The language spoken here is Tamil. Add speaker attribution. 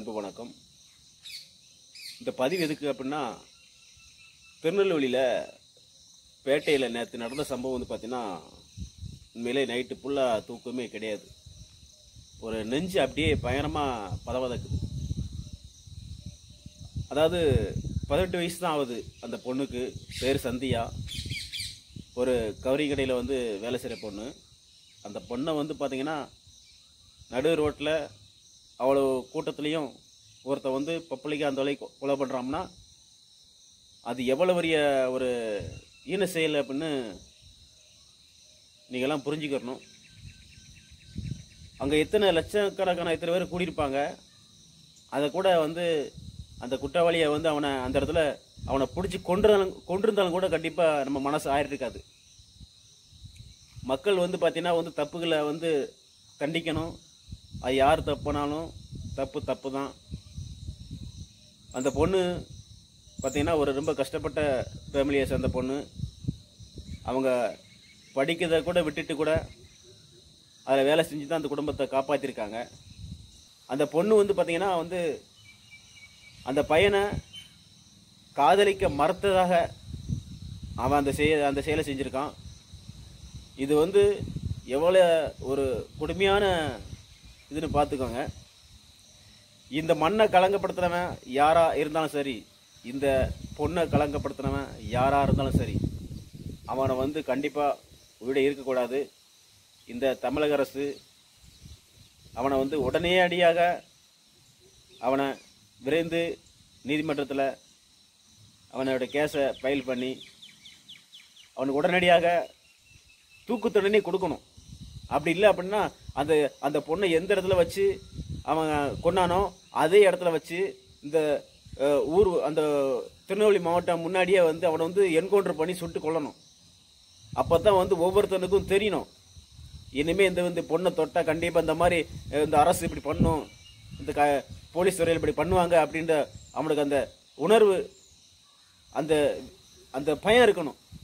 Speaker 1: அன்பு வணக்கம் இந்த பதிவு எதுக்கு அப்படின்னா திருநெல்வேலியில் பேட்டையில் நேற்று நடந்த சம்பவம் வந்து பார்த்தீங்கன்னா உண்மையிலே நைட்டு ஃபுல்லாக தூக்கமே கிடையாது ஒரு நெஞ்சு அப்படியே பயங்கரமாக பதவதக்குது அதாவது பதினெட்டு வயசு தான் ஆகுது அந்த பொண்ணுக்கு பேர் சந்தியா ஒரு கவரி கடையில் வந்து வேலை செய்கிற பொண்ணு அந்த பொண்ணை வந்து பார்த்தீங்கன்னா நடு ரோட்டில் அவ்வளோ கூட்டத்துலேயும் ஒருத்தன் வந்து பப்பளிக்கு அந்த வழி கொலை பண்ணுறான்னா அது எவ்வளோ பெரிய ஒரு ஈன செயல் அப்படின்னு நீங்கள்லாம் புரிஞ்சுக்கிறணும் அங்கே எத்தனை லட்சக்கணக்கான எத்தனை பேர் கூடியிருப்பாங்க அதை கூட வந்து அந்த குற்றவாளியை வந்து அவனை அந்த இடத்துல அவனை பிடிச்சி கொண்டிருந்தாலும் கொண்டிருந்தாலும் கூட கண்டிப்பாக நம்ம மனசு ஆயிருக்காது மக்கள் வந்து பார்த்தீங்கன்னா வந்து தப்புகளை வந்து கண்டிக்கணும் அது யார் தப்புனாலும் தப்பு தப்பு தான் அந்த பொண்ணு பார்த்தீங்கன்னா ஒரு ரொம்ப கஷ்டப்பட்ட ஃபேமிலியை சேர்ந்த பொண்ணு அவங்க படிக்கிறத கூட விட்டுட்டு கூட அதில் வேலை செஞ்சு தான் அந்த குடும்பத்தை காப்பாற்றிருக்காங்க அந்த பொண்ணு வந்து பார்த்தீங்கன்னா வந்து அந்த பையனை காதலிக்க மறுத்ததாக அவன் அந்த செய அந்த செயலை செஞ்சுருக்கான் இது வந்து எவ்வளோ ஒரு கொடுமையான இதுன்னு பார்த்துக்கோங்க இந்த மண்ணை கலங்கப்படுத்துனவன் யாரா இருந்தாலும் சரி இந்த பொண்ணை கலங்கப்படுத்துனவன் யாரா இருந்தாலும் சரி அவனை வந்து கண்டிப்பாக உயிரோட இருக்கக்கூடாது இந்த தமிழக அரசு அவனை வந்து உடனே அடியாக அவனை விரைந்து நீதிமன்றத்தில் அவனோட கேஸை ஃபைல் பண்ணி அவனுக்கு உடனடியாக தூக்கு தண்டனை கொடுக்கணும் அப்படி இல்லை அப்படின்னா அந்த அந்த பொண்ணை எந்த இடத்துல வச்சு அவன் கொண்டானோ அதே இடத்துல வச்சு இந்த அஹ், ஊர் அந்த திருநெல்வேலி மாவட்டம் முன்னாடியே வந்து அவனை வந்து என்கவுண்டர் பண்ணி சுட்டு கொல்லணும் அப்போ தான் வந்து ஒவ்வொருத்தனுக்கும் தெரியணும் இனிமே இந்த இந்த பொண்ணை தொட்டா கண்டிப்பாக இந்த மாதிரி அஹ், இந்த அரசு இப்படி பண்ணும் இந்த க போலீஸ் துறையில் இப்படி பண்ணுவாங்க அப்படின்ற அவனுக்கு அந்த உணர்வு அந்த அந்த பயம் இருக்கணும்